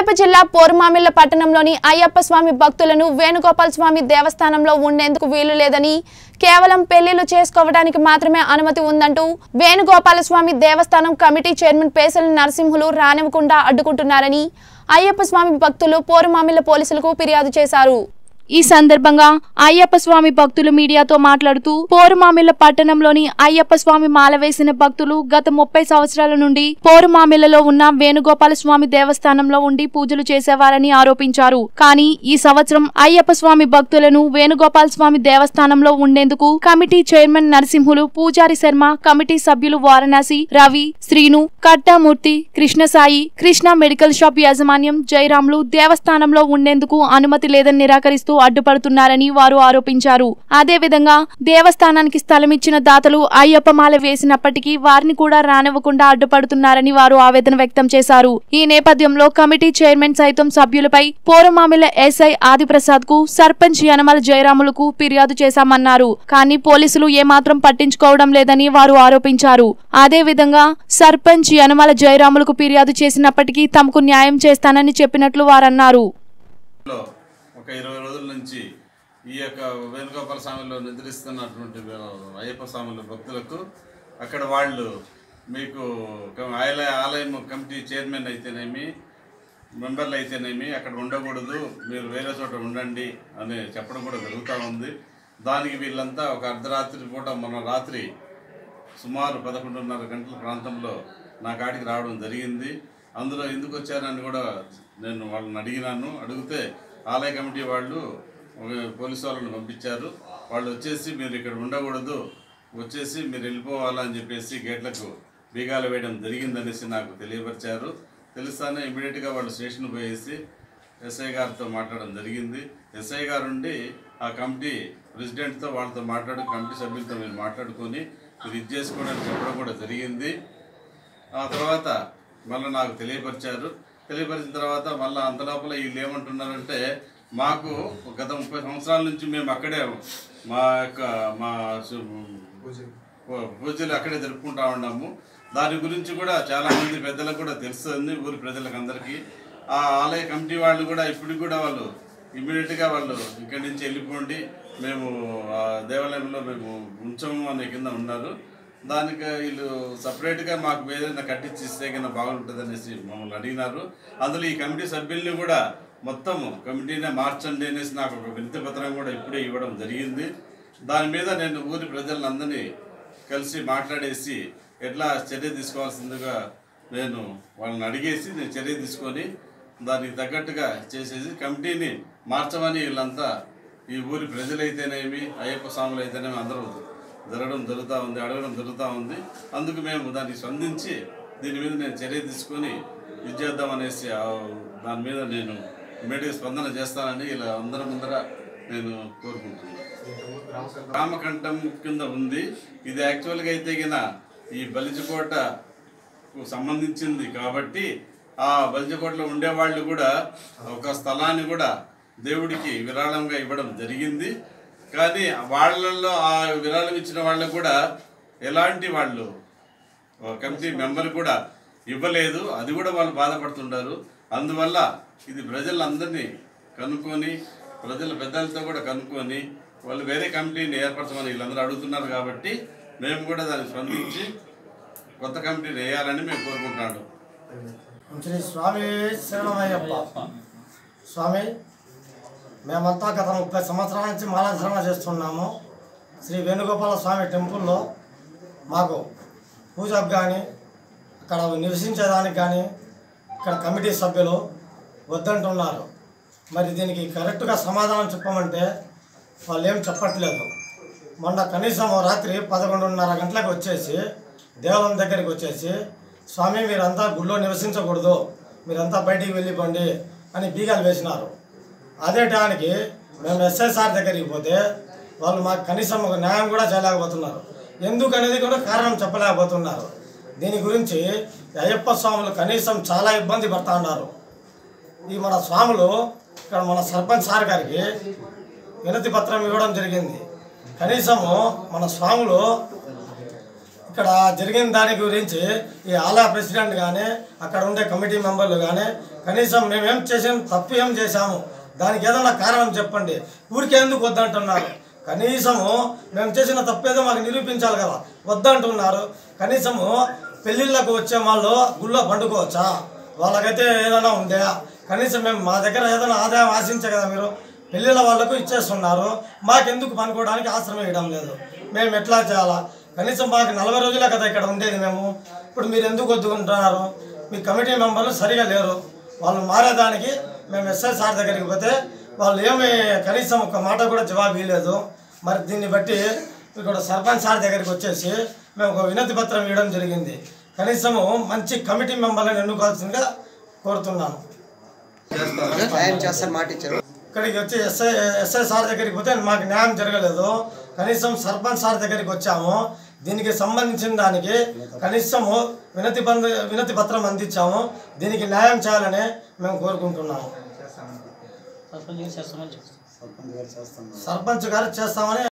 కడప జిల్లా పోరుమామిళ్ల పట్టణంలోని అయ్యప్ప స్వామి భక్తులను వేణుగోపాల్ స్వామి దేవస్థానంలో ఉండేందుకు వీలు లేదని కేవలం పెళ్లిళ్లు చేసుకోవడానికి మాత్రమే అనుమతి ఉందంటూ వేణుగోపాల స్వామి దేవస్థానం కమిటీ చైర్మన్ పేసల నరసింహులు రానివ్వకుండా అడ్డుకుంటున్నారని అయ్యప్ప స్వామి భక్తులు పోరుమామిళ్ల పోలీసులకు ఫిర్యాదు చేశారు ఈ సందర్భంగా అయ్యప్ప స్వామి భక్తులు మీడియాతో మాట్లాడుతూ పోరుమామిళ్ల పట్టణంలోని అయ్యప్ప స్వామి మాల వేసిన భక్తులు గత ముప్పై సంవత్సరాల నుండి పోరుమామిళ్లలో ఉన్న వేణుగోపాల స్వామి దేవస్థానంలో ఉండి పూజలు చేసేవారని ఆరోపించారు కానీ ఈ సంవత్సరం అయ్యప్ప స్వామి భక్తులను వేణుగోపాల స్వామి దేవస్థానంలో ఉండేందుకు కమిటీ చైర్మన్ నరసింహులు పూజారి శర్మ కమిటీ సభ్యులు వారణాసి రవి శ్రీను కట్టామూర్తి కృష్ణసాయి కృష్ణ మెడికల్ షాప్ యాజమాన్యం జయరాములు దేవస్థానంలో ఉండేందుకు అనుమతి లేదని నిరాకరిస్తూ అడ్డుపడుతున్నారని వారు ఆరోపించారు అదే విధంగా దేవస్థానానికి స్థలం ఇచ్చిన దాతలు అయ్యప్ప మాల వేసినప్పటికీ వారిని కూడా రానివ్వకుండా అడ్డుపడుతున్నారని వారు ఆవేదన వ్యక్తం చేశారు ఈ నేపథ్యంలో కమిటీ చైర్మన్ సైతం సభ్యులపై పోరమామిల ఎస్ఐ ఆదిప్రసాద్ కు సర్పంచ్ యనమల జయరాములకు ఫిర్యాదు చేశామన్నారు కానీ పోలీసులు ఏమాత్రం పట్టించుకోవడం లేదని వారు ఆరోపించారు అదే విధంగా సర్పంచ్ యనమల జయరాములకు ఫిర్యాదు చేసినప్పటికీ తమకు న్యాయం చేస్తానని చెప్పినట్లు వారన్నారు లో ఒక ఇరవై రోజుల నుంచి ఈ యొక్క వేణుగోపాల స్వామిలో నిద్రిస్తున్నటువంటి అయ్యప్ప స్వాముల భక్తులకు అక్కడ వాళ్ళు మీకు క- ఆలయ ఆలయం కమిటీ చైర్మన్ అయితేనేమి మెంబర్లు అయితేనేమి అక్కడ ఉండకూడదు మీరు వేరే చోట ఉండండి అని చెప్పడం కూడా జరుగుతూ ఉంది దానికి వీళ్ళంతా ఒక అర్ధరాత్రి పూట మొన్న రాత్రి సుమారు పదకొండున్నర గంటల ప్రాంతంలో నా కాడికి రావడం జరిగింది అందులో ఎందుకు వచ్చారని కూడా నేను వాళ్ళని అడిగినాను అడిగితే ఆలయ కమిటీ వాళ్ళు ఒక పోలీసు వాళ్ళని పంపించారు వాళ్ళు వచ్చేసి మీరు ఇక్కడ ఉండకూడదు వచ్చేసి మీరు వెళ్ళిపోవాలని చెప్పేసి గేట్లకు బీగాలు వేయడం జరిగిందనేసి నాకు తెలియపరిచారు తెలుస్తానే ఇమీడియట్గా వాళ్ళు స్టేషన్ పోయేసి ఎస్ఐ గారితో మాట్లాడడం జరిగింది ఎస్ఐ గారు ఉండి ఆ కమిటీ ప్రెసిడెంట్తో వాళ్ళతో మాట్లాడి కమిటీ సభ్యులతో మీరు మాట్లాడుకొని మీరు ఇది చేసుకోవడానికి చెప్పడం కూడా జరిగింది ఆ తర్వాత మళ్ళీ నాకు తెలియపరిచారు తెలియపరిచిన తర్వాత మళ్ళీ అంత లోపల వీళ్ళు ఏమంటున్నారంటే మాకు గత ముప్పై సంవత్సరాల నుంచి మేము అక్కడే మా యొక్క మా సు- పూ- పూజలు అక్కడే జరుపుకుంటా ఉన్నాము దాని గురించి కూడా చాలా మంది పెద్దలకు కూడా తెలుస్తుంది ఊరి ప్రజలకు అందరికీ ఆ ఆలయ కమిటీ వాళ్ళు కూడా ఇప్పటికి కూడా వాళ్ళు ఇమ్మీడియట్గా వాళ్ళు ఇక్కడి నుంచి వెళ్ళిపోండి మేము ఆ దేవాలయంలో మేము ఉంచము అనే కింద ఉన్నారు దానికి వీళ్ళు సపరేట్గా మాకు ఏదైనా కట్టించి ఇస్తే కన్నా బాగుంటుంది అనేసి మమ్మల్ని అడిగినారు అందులో ఈ కమిటీ సభ్యుల్ని కూడా మొత్తము కమిటీనే మార్చండి అనేసి నాకు ఒక వినతి పత్రం కూడా ఇప్పుడే ఇవ్వడం జరిగింది దాని మీద నేను ఊరి ప్రజలందరినీ కలిసి మాట్లాడేసి ఎట్లా చర్య తీసుకోవాల్సిందిగా నేను వాళ్ళని అడిగేసి నేను చర్య తీసుకొని దానికి తగ్గట్టుగా చేసేసి కమిటీని మార్చమని వీళ్ళంతా ఈ ఊరి ప్రజలైతేనేమి అయ్యప్ప స్వాములు అయితేనేమి అందరూ జరగడం జరుగుతూ ఉంది అడగడం జరుగుతూ ఉంది అందుకు మేము దానికి స్పందించి దీని మీద నేను చర్య తీసుకొని ఇది చేద్దామనేసి ఆ దాని మీద నేను ఇమీడియట్గా స్పందన చేస్తానని ఇలా అందరి ముందర నేను కోరుకుంటున్నాను రామకంఠం కింద ఉంది ఇది యాక్చువల్గా అయితే గిన ఈ బలిజకోటకు సంబంధించింది కాబట్టి ఆ బలిజకోటలో ఉండేవాళ్ళు కూడా ఒక స్థలాన్ని కూడా దేవుడికి విరాళంగా ఇవ్వడం జరిగింది కానీ వాళ్ళల్లో ఆ విరాళం ఇచ్చిన వాళ్ళకు కూడా ఎలాంటి వాళ్ళు ఒక కమిటీ మెంబర్ కూడా ఇవ్వలేదు అది కూడా వాళ్ళు బాధపడుతుంటారు అందువల్ల ఇది ప్రజలందరినీ కనుక్కొని ప్రజల పెద్దలతో కూడా కనుక్కొని వాళ్ళు వేరే కమిటీని ఏర్పరచమని వీళ్ళందరూ అడుగుతున్నారు కాబట్టి మేము కూడా దాన్ని స్పందించి కొత్త కమిటీని వేయాలని మేము కోరుకుంటున్నాడు శ్రీ స్వామి శరణమయ్యప్ప స్వామి మేమంతా గత ముప్పై సంవత్సరాల నుంచి మాలాచరణ చేస్తున్నాము శ్రీ వేణుగోపాల స్వామి టెంపుల్లో మాకు పూజకు కానీ అక్కడ నివసించేదానికి కానీ ఇక్కడ కమిటీ సభ్యులు వద్దంటున్నారు మరి దీనికి కరెక్ట్గా సమాధానం చెప్పమంటే వాళ్ళు ఏం చెప్పట్లేదు మొన్న కనీసం ఓ రాత్రి పదకొండున్నర గంటలకు వచ్చేసి దేవాలయం దగ్గరికి వచ్చేసి స్వామి మీరంతా గుళ్ళో నివసించకూడదు మీరంతా బయటికి వెళ్ళిపోండి అని బీగాలు వేసినారు అదే టైంకి మేము ఎస్ఐసార్ దగ్గరికి పోతే వాళ్ళు మాకు కనీసం ఒక న్యాయం కూడా చేయలేకపోతున్నారు ఎందుకు అనేది కూడా కారణం చెప్పలేకపోతున్నారు దీని గురించి అయ్యప్ప స్వాములు కనీసం చాలా ఇబ్బంది పడతా ఉన్నారు ఈ మన స్వాములు ఇక్కడ మన సర్పంచ్ సార్ గారికి వినతి పత్రం ఇవ్వడం జరిగింది కనీసము మన స్వాములు ఇక్కడ జరిగిన దాని గురించి ఈ ఆలయ ప్రెసిడెంట్ కానీ అక్కడ ఉండే కమిటీ మెంబర్లు కానీ కనీసం మేమేం చేసాం తప్పు ఏం చేశాము దానికి ఏదైనా కారణం చెప్పండి ఊరికే ఎందుకు వద్దంటున్నారు కనీసము మేము చేసిన తప్పేదో మాకు నిరూపించాలి కదా వద్దంటున్నారు కనీసము పెళ్ళిళ్ళకు వచ్చే వాళ్ళు గుళ్ళో పండుకోవచ్చా వాళ్ళకైతే ఏదైనా ఉందా కనీసం మేము మా దగ్గర ఏదైనా ఆదాయం ఆశించే కదా మీరు పెళ్ళిళ్ళ వాళ్ళకు ఇచ్చేస్తున్నారు మాకెందుకు పనుకోవడానికి ఆశ్రమం ఇవ్వడం లేదు మేము ఎట్లా చేయాలా కనీసం మాకు నలభై రోజులే కదా ఇక్కడ ఉండేది మేము ఇప్పుడు మీరు ఎందుకు వద్దుకుంటున్నారు మీ కమిటీ మెంబర్లు సరిగా లేరు వాళ్ళు మారేదానికి మేము ఎస్ఐ సార్ దగ్గరికి పోతే వాళ్ళు ఏమి కనీసం ఒక మాట కూడా జవాబు ఇవ్వలేదు మరి దీన్ని బట్టి ఇక్కడ సర్పంచ్ సార్ దగ్గరికి వచ్చేసి మేము ఒక వినతి పత్రం ఇవ్వడం జరిగింది కనీసము మంచి కమిటీ మెంబర్లను ఎన్నుకోవాల్సిందిగా కోరుతున్నాను న్యాయం చేస్తారు మాట ఇచ్చారు ఇక్కడికి వచ్చి ఎస్ఐ ఎస్ఐ సార్ దగ్గరికి పోతే మాకు న్యాయం జరగలేదు కనీసం సర్పంచ్ సార్ దగ్గరికి వచ్చాము దీనికి సంబంధించిన దానికి కనీసము వినతి బంధ వినతి పత్రం అందించాము దీనికి న్యాయం చేయాలని మేము కోరుకుంటున్నాము సర్పంచ్ గారు చేస్తామని